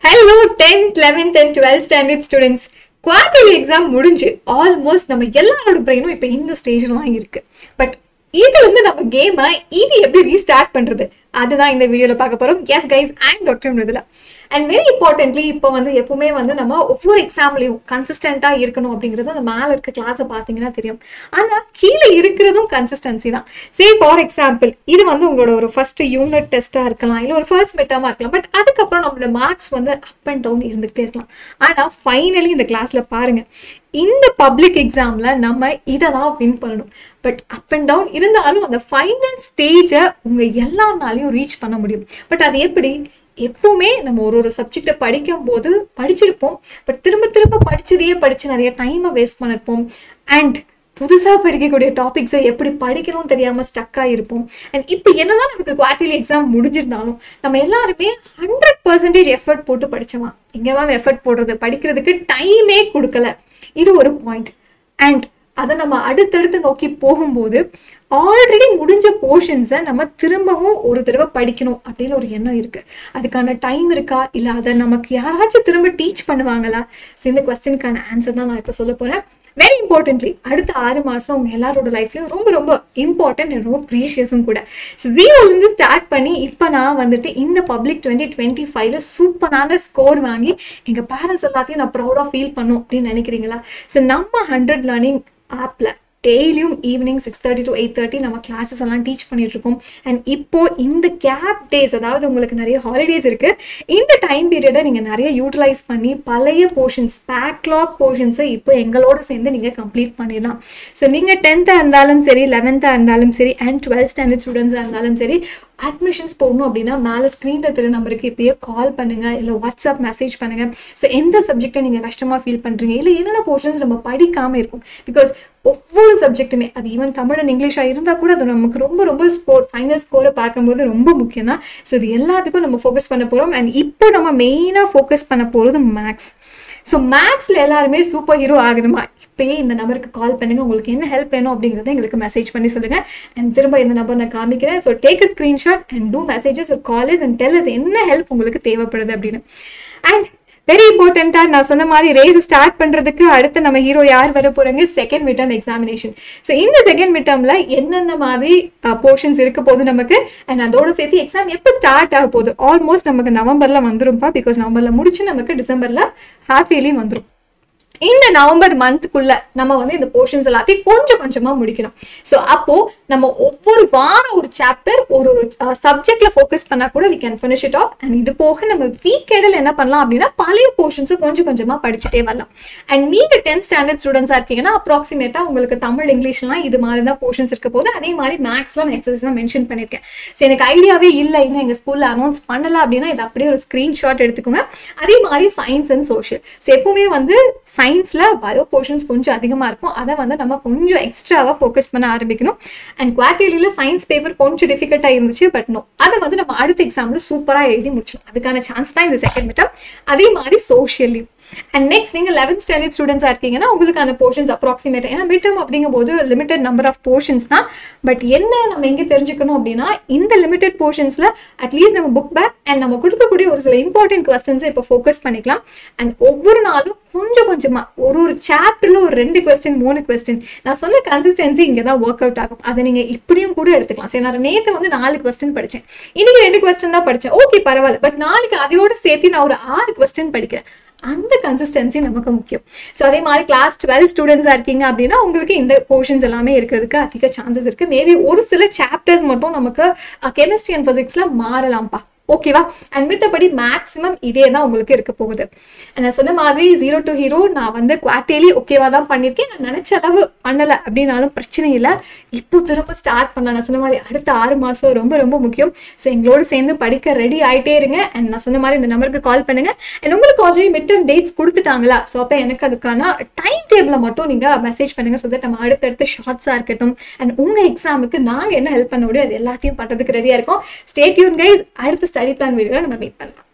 hello tenth eleventh and twelfth standard students quarterly exam முடிஞ்சு almost நம்ம எல்லாரோட பிரெயினும் இப்போ இந்த ஸ்டேஜில் தான் இருக்கு பட் இது வந்து நம்ம கேமை இது எப்படி ரீஸ்டார்ட் பண்ணுறது அதுதான் இந்த வீடியோவில் பார்க்க போகிறோம் yes guys and doctor Mridula and very importantly இப்போ வந்து எப்பவுமே வந்து நம்ம ஒவ்வொரு எக்ஸாம்லையும் கன்சிஸ்டண்ட்டாக இருக்கணும் அப்படிங்கிறது அந்த மேலே இருக்க கிளாஸை பார்த்தீங்கன்னா தெரியும் ஆனால் கீழே இருக்கிறதும் கன்சிஸ்டன்சி தான் சே ஃபார் எக்ஸாம்பிள் இது வந்து உங்களோட ஒரு ஃபர்ஸ்ட் யூனிட் டெஸ்ட்டாக இருக்கலாம் இல்லை ஒரு ஃபர்ஸ்ட் மிட்டமாக இருக்கலாம் பட் அதுக்கப்புறம் நம்மளோட மார்க்ஸ் வந்து அப் அண்ட் டவுன் இருந்துகிட்டே இருக்கலாம் ஆனால் ஃபைனலி இந்த கிளாஸில் பாருங்கள் இந்த பப்ளிக் எக்ஸாமில் நம்ம இதை தான் வின் பண்ணணும் பட் அப் அண்ட் டவுன் இருந்தாலும் அந்த ஃபைனல் ஸ்டேஜை உங்கள் எல்லாருனாலையும் ரீச் பண்ண முடியும் பட் அது எப்படி எப்பவுமே நம்ம ஒரு ஒரு சப்ஜெக்டை படிக்கும் போது படிச்சிருப்போம் பட் திரும்ப திரும்ப படிச்சதையே படித்து நிறைய டைமை வேஸ்ட் பண்ணிருப்போம் அண்ட் புதுசாக படிக்கக்கூடிய டாபிக்ஸை எப்படி படிக்கணும்னு தெரியாமல் ஸ்டக்காக இருப்போம் அண்ட் இப்போ என்னதான் நமக்கு குவார்டர்லி எக்ஸாம் முடிஞ்சிருந்தாலும் நம்ம எல்லாருமே ஹண்ட்ரட் பர்சன்டேஜ் எஃபர்ட் போட்டு படிச்சோமா இங்கே மேம் எஃபர்ட் போடுறது படிக்கிறதுக்கு டைமே கொடுக்கல இது ஒரு பாயிண்ட் அண்ட் அதை நம்ம அடுத்தடுத்து நோக்கி போகும்போது ஆல்ரெடி முடிஞ்ச போர்ஷன்ஸை நம்ம திரும்பவும் ஒரு தடவை படிக்கணும் அப்படின்னு ஒரு எண்ணம் இருக்குது அதுக்கான டைம் இருக்கா இல்லை அதை நமக்கு யாராச்சும் திரும்ப டீச் பண்ணுவாங்களா ஸோ இந்த கொஸ்டினுக்கான ஆன்சர் தான் நான் இப்போ சொல்ல போகிறேன் வெரி இம்பார்ட்டன்ட்லி அடுத்த ஆறு மாதம் உங்கள் எல்லாரோட லைஃப்லையும் ரொம்ப ரொம்ப இம்பார்ட்டன்ட் ரொம்ப ப்ரீஷியஸும் கூட ஸோ ஜீரோலேருந்து ஸ்டார்ட் பண்ணி இப்போ நான் வந்துட்டு இந்த பப்ளிக் டுவெண்ட்டி டுவெண்ட்டி ஃபைவ்ல சூப்பரான ஸ்கோர் வாங்கி எங்கள் பேரண்ட்ஸ் எல்லாத்தையும் நான் ப்ரௌடாக ஃபீல் பண்ணும் அப்படின்னு நினைக்கிறீங்களா ஸோ நம்ம ஹண்ட்ரட் லேர்னிங் ஆப்பில் டெய்லியும் evening six thirty to eight thirty நம்ம கிளாஸஸ் எல்லாம் டீச் பண்ணிட்டு இருக்கோம் அண்ட் இப்போ இந்த கேப் டேஸ் அதாவது உங்களுக்கு நிறைய ஹாலிடேஸ் இருக்கு இந்த டைம் பீரியடை நீங்கள் நிறைய யூட்டிலைஸ் பண்ணி பழைய போர்ஷன்ஸ் பேக்லாக் போர்ஷன்ஸை இப்போ எங்களோட சேர்ந்து நீங்கள் கம்ப்ளீட் பண்ணிடலாம் ஸோ நீங்கள் டென்த்தாக இருந்தாலும் சரி லெவன்த்தாக இருந்தாலும் சரி அண்ட் டுவெல்த் ஸ்டாண்டர்ட் ஸ்டூடெண்ட்ஸாக இருந்தாலும் சரி அட்மிஷன்ஸ் போடணும் அப்படின்னா மேலே ஸ்க்ரீனில் தெரிய நம்பருக்கு இப்போயே கால் பண்ணுங்கள் இல்லை வாட்ஸ்அப் மெசேஜ் பண்ணுங்கள் ஸோ எந்த சப்ஜெக்டை நீங்கள் கஷ்டமாக ஃபீல் பண்ணுறீங்க இல்லை என்னென்ன போர்ஷன்ஸ் நம்ம படிக்காமல் இருக்கும் பிகாஸ் ஒவ்வொரு சப்ஜெக்ட்டுமே அது ஈவன் தமிழ் அண்ட் இங்கிலீஷாக இருந்தால் கூட அது நமக்கு ரொம்ப ரொம்ப ஸ்கோர் ஃபைனல் ஸ்கோரை பார்க்கும்போது ரொம்ப முக்கியம் தான் ஸோ இது எல்லாத்துக்கும் நம்ம ஃபோக்கஸ் பண்ண போகிறோம் அண்ட் இப்போ நம்ம மெயினாக ஃபோக்கஸ் பண்ண போகிறது மேக்ஸ் ஸோ மேக்ஸில் எல்லாருமே சூப்பர் ஹீரோ ஆகணுமா இப்போயே இந்த நம்பருக்கு கால் பண்ணுங்கள் உங்களுக்கு என்ன ஹெல்ப் வேணும் அப்படிங்கிறத எங்களுக்கு மெசேஜ் பண்ணி சொல்லுங்கள் அண்ட் திரும்ப இந்த நம்பர் நான் காமிக்கிறேன் so take a screenshot and to message us call us and tell us என்ன ஹெல்ப் உங்களுக்கு தேவைப்படுது அப்படின்னு அண்ட் வெரி இம்பார்ட்டண்ட்டாக நான் சொன்ன மாதிரி ரேஸ் ஸ்டார்ட் பண்ணுறதுக்கு அடுத்து நம்ம ஹீரோ யார் வர போகிறாங்க second mid term examination so இந்த செகண்ட் மிட் டர்மில் என்னென்ன மாதிரி போர்ஷன்ஸ் இருக்க போகுது நமக்கு அண்ட் அதோட சேர்த்து எக்ஸாம் எப்போ ஸ்டார்ட் ஆக போகுது ஆல்மோஸ்ட் நமக்கு நவம்பரில் வந்துரும்ப்பா பிகாஸ் நவம்பரில் முடிச்சு நமக்கு டிசம்பரில் ஹாஃப் இயர்லி வந்துடும் இந்த நவம்பர் மந்த்துக்குள்ள நம்ம வந்து இந்த போர்ஷன்ஸ் எல்லாத்தையும் கொஞ்சம் கொஞ்சமா முடிக்கணும் ஸோ அப்போ நம்ம ஒவ்வொரு வாரம் ஒரு சாப்டர் ஒரு ஒரு சப்ஜெக்ட்ல ஃபோக்கஸ் பண்ணா கூட we can finish it off அண்ட் இது போக நம்ம வீக்கெண்டில் என்ன பண்ணலாம் அப்படின்னா பழைய போர்ஷன்ஸை கொஞ்சம் கொஞ்சமா படிச்சுட்டே வரலாம் அண்ட் நீங்க டென்த் ஸ்டாண்டர்ட் ஸ்டூடெண்ட்ஸா இருக்கீங்கன்னா அப்ராக்சிமேட்டா உங்களுக்கு தமிழ் இங்கிலீஷ்லாம் இது மாதிரி தான் போர்ஷன்ஸ் இருக்க போது அதே மாதிரி மேக்ஸ்லாம் நான் எக்ஸசைஸ் தான் மென்ஷன் பண்ணியிருக்கேன் ஸோ எனக்கு ஐடியாவே இல்லை இன்னும் எங்கள் ஸ்கூலில் அனௌன்ஸ் பண்ணல அப்படின்னா இது அப்படியே ஒரு ஸ்க்ரீன்ஷாட் எடுத்துக்கோங்க அதே மாதிரி சயின்ஸ் அண்ட் சோஷியல் ஸோ எப்பவுமே வந்து சயின்ஸில் பயோ போர்ஷன்ஸ் கொஞ்சம் அதிகமாக இருக்கும் அதை வந்து நம்ம கொஞ்சம் எக்ஸ்ட்ராவாக ஃபோக்கஸ் பண்ண ஆரம்பிக்கணும் அண்ட் குவார்டர்லியில் சயின்ஸ் பேப்பர் கொஞ்சம் டிஃபிகல்ட்டாக இருந்துச்சு பட் நோ அதை வந்து நம்ம அடுத்த எக்ஸாமில் சூப்பராக எழுதி முடிச்சோம் அதுக்கான சான்ஸ் தான் இந்த செகண்ட் மிட்டம் அதே மாதிரி சோஷியலி அண்ட் நெக்ஸ்ட் நீங்கள் லெவன்த் ஸ்டாண்டர்ட் ஸ்டூடெண்ட்ஸாக இருக்கீங்கன்னா உங்களுக்கு அந்த போர்ஷன்ஸ் அப்ராக்சிமேட் ஏன்னா மிட் டர்ம் அப்படிங்கும்போது லிமிடெட் நம்பர் ஆஃப் போர்ஷன்ஸ் தான் பட் என்ன நம்ம எங்கே தெரிஞ்சுக்கணும் அப்படின்னா இந்த லிமிடெட் போர்ஷன்ஸில் அட்லீஸ்ட் நம்ம புக் பேக் அண்ட் நம்ம கொடுக்கக்கூடிய ஒரு சில இம்பார்ட்டன்ட் கொஸ்டின்ஸை இப்போ ஃபோக்கஸ் பண்ணிக்கலாம் அண்ட் ஒவ்வொரு நாளும் கொஞ்சம் கொஞ்சமாக ஒரு ஒரு சாப்டரில் ஒரு ரெண்டு கொஸ்டின் மூணு கொஸ்டின் நான் சொன்ன கன்சிஸ்டன்சி இங்கே தான் ஒர்க் அவுட் ஆகும் அதை நீங்கள் இப்படியும் கூட எடுத்துக்கலாம் சரி நான் நேற்று வந்து நாலு கொஸ்டின் படித்தேன் இன்னைக்கு ரெண்டு கொஸ்டின் தான் படித்தேன் ஓகே பரவாயில்ல பட் நாளைக்கு அதையோட சேர்த்து நான் ஒரு ஆறு கொஸ்டின் படிக்கிறேன் அந்த கன்சிஸ்டன்சி நமக்கு முக்கியம் ஸோ அதே மாதிரி கிளாஸ் டுவெல் ஸ்டூடெண்ட்ஸாக இருக்கீங்க அப்படின்னா உங்களுக்கு இந்த போர்ஷன்ஸ் எல்லாமே இருக்கிறதுக்கு அதிக சான்சஸ் இருக்குது மேபி ஒரு சில சாப்டர்ஸ் மட்டும் நமக்கு கெமிஸ்ட்ரி அண்ட் ஃபிசிக்ஸில் மாறலாம்ப்பா ஓகேவா அண்ட் மித்தபடி மேக்ஸிமம் இதே தான் உங்களுக்கு இருக்க போகுது நான் சொன்ன மாதிரி ஜீரோ டு ஹீரோ நான் வந்து குவார்டர்லி ஓகேவா தான் பண்ணியிருக்கேன் நான் நினச்ச அளவு பண்ணலை அப்படின்னாலும் பிரச்சனை இல்லை இப்போ திரும்ப ஸ்டார்ட் பண்ணலாம் நான் சொன்ன மாதிரி அடுத்த ஆறு மாதம் ரொம்ப ரொம்ப முக்கியம் ஸோ எங்களோட சேர்ந்து படிக்க ரெடி ஆகிட்டே இருங்க அண்ட் நான் சொன்ன மாதிரி இந்த நம்பருக்கு கால் பண்ணுங்கள் அண்ட் உங்களுக்கு ஆல்ரெடி மிட் டர்ம் டேட்ஸ் கொடுத்துட்டாங்களா ஸோ அப்போ எனக்கு அதுக்கான டைம் டேபிளை மட்டும் நீங்கள் மெசேஜ் பண்ணுங்கள் ஸோ தட் நம்ம அடுத்தடுத்து ஷார்ட்ஸாக இருக்கட்டும் அண்ட் உங்கள் எக்ஸாமுக்கு நாங்கள் என்ன ஹெல்ப் பண்ண முடியும் அது எல்லாத்தையும் பண்ணுறதுக்கு ரெடியாக இருக்கோம் ஸ்டேட்யூன் கைஸ் அடுத்த ஸ்டடி பிளான் வீடியோவில் நம்ம மீட் பண்ணலாம்